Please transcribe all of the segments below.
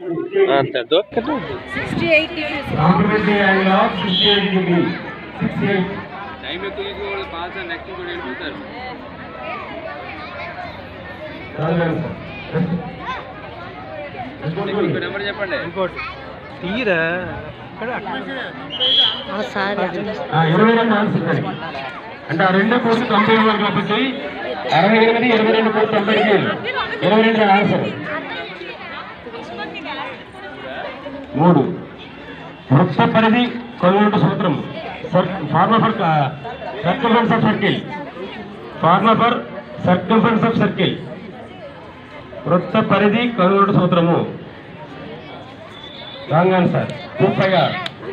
అంతే దొక్కదు sixty eight degrees complementary angle of sixty eight degree sixty eight time ఎక్కువ తీసుకోవాలి పాస్ నెక్స్ట్ కూడా వెళ్ళిపోతారు ఇంకో నెంబర్ చెప్పండి ఇంకోటి తీరా సార్ ఇరవై రెండు ఆన్సర్ దానికి అంటే ఆ రెండు కోర్సు తొంభై ఇవ్వాలి కాబట్టి అరవై ఎనిమిది ఇరవై రెండు కోర్సు తొంభైకి ఇరవై రెండు ఆన్సర్ మూడు వృత్త పరిధి కొలువుట సూత్రం formula for circumference of circle formula for circumference of circle వృత్త పరిధి కొలువుట సూత్రము wrong answer two five or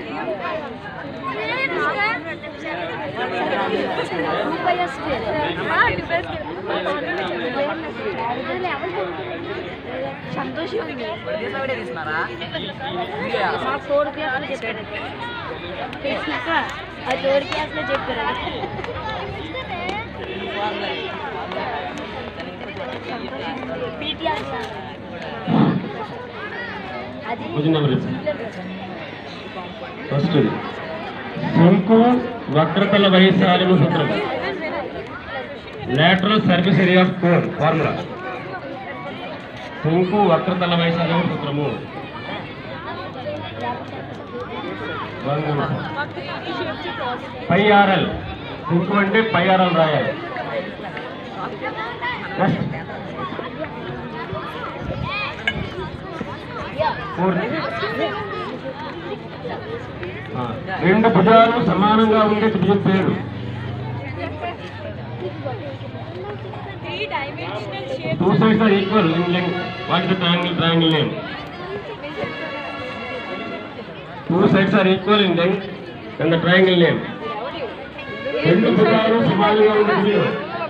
సంతోషం ఉంది మా ఫోర్ క్లాస్ లో చెప్పారు తెలిసినాక అది థర్డ్ క్లాస్ లో చెప్పారు పీటీఆర్ సార్ అది క్వశ్చన్ నెంబర్ ఫస్ట్ శంకు వక్రతల వైశాల్యము సూత్రం lateral service area of core formula శంకు వక్రతల వైశాల్యము సూత్రము పై ఆర్ఎల్ శంకు అంటే పై ఆర్ఎల్ రాయాలి Next. Fourth. ఆ, రెండు భుజాలు సమానంగా ఉండే త్రిభుజం పేరు two sides are equal in length what the triangle triangle name two sides are equal in length and the triangle name రెండు భుజాలు సమానంగా ఉండే త్రిభుజం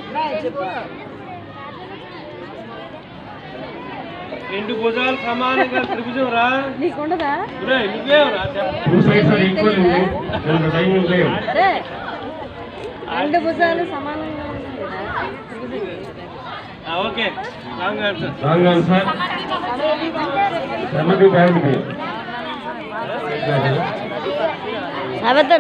రెండు భుజాలు సమానంగా త్రిభుజం రా నీకుండదా ఒరేయ్, నువ్వేం రా చెప్పు. Two sides are equal in length and the triangle name అదే రెండు భుజాలు సమానంగా ఉన్నాయి కదా ఆ, okay wrong answer wrong answer సమగ్ర బ్యాంక్ అబద్ధం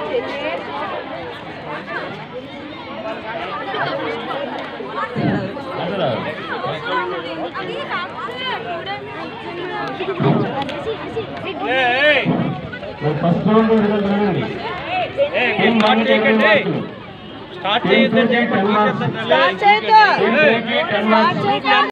ఫస్ట్ రౌండ్ రిజల్ట్ చూడండి ఏం స్టార్ట్ చేయకండి స్టార్ట్ చేయొద్దని చెప్పండి స్టార్ట్ చేయొద్దు. Ten marks